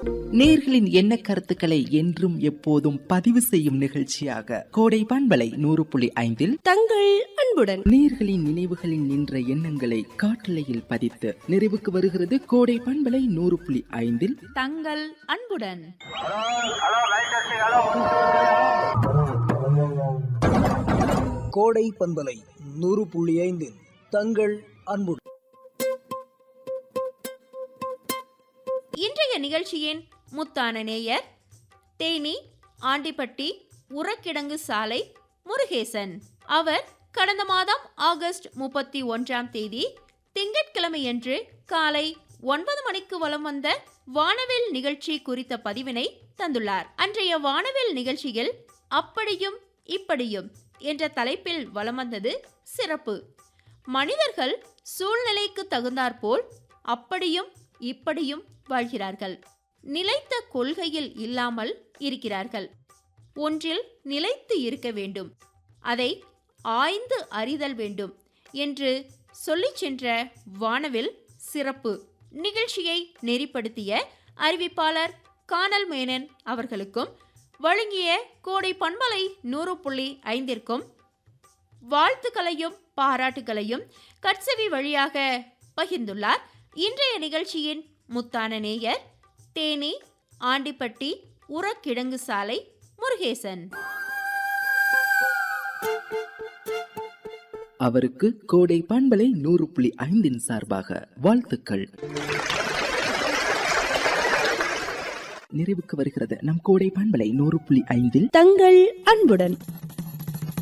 நேர்களின் எண்ண கருத்துக்களை என்றும் எப்போதும் பதிவு செய்யும் நிகழ்ச்சியாக கோடை பண்பலை நூறு புள்ளி ஐந்தில் தங்கள் அன்புடன் நேர்களின் நினைவுகளில் நின்ற எண்ணங்களை காட்டலையில் பதித்து நிறைவுக்கு வருகிறது கோடை பண்பலை நூறு புள்ளி ஐந்தில் தங்கள் அன்புடன் கோடை பண்பலை நூறு புள்ளி ஐந்தில் தங்கள் அன்பு இன்றைய நிகழ்ச்சியின் முத்தான நேயர் தேனி ஆண்டிப்பட்டி உரக்கிடங்கு சாலை முருகேசன் அவர் கடந்த மாதம் ஆகஸ்ட் முப்பத்தி ஒன்றாம் தேதி திங்கட்கிழமையன்று காலை ஒன்பது மணிக்கு வலம் வந்த வானவில் நிகழ்ச்சி குறித்த பதிவினை தந்துள்ளார் அன்றைய வானவில் நிகழ்ச்சியில் அப்படியும் இப்படியும் என்ற தலைப்பில் வலம் வந்தது சிறப்பு மனிதர்கள் சூழ்நிலைக்கு தகுந்தாற்போல் அப்படியும் இப்படியும் வாழ்கிறார்கள் நிலைத்த கொள்கையில் இல்லாமல் இருக்கிறார்கள் ஒன்றில் நிலைத்து இருக்க வேண்டும் அதை ஆய்ந்து அறிதல் வேண்டும் என்று சொல்லிச் சென்ற வானவில் சிறப்பு நிகழ்ச்சியை நெறிப்படுத்திய அறிவிப்பாளர் கானல் மேனன் அவர்களுக்கும் வழங்கிய கோடை பண்பலை நூறு புள்ளி ஐந்திற்கும் வாழ்த்துக்களையும் பாராட்டுகளையும் கட்செவி வழியாக பகிர்ந்துள்ளார் இன்றைய நிகழ்ச்சியின் முத்தான நேயர் தேனி ஆண்டிப்பட்டி உரக்கிடங்கு சாலை முருகேசன் அவருக்கு கோடை பண்பலை நூறு புள்ளி ஐந்தின் சார்பாக வாழ்த்துக்கள் நிறைவுக்கு வருகிறது நம் கோடை பண்பலை நூறு புள்ளி ஐந்தில் தங்கள் அன்புடன்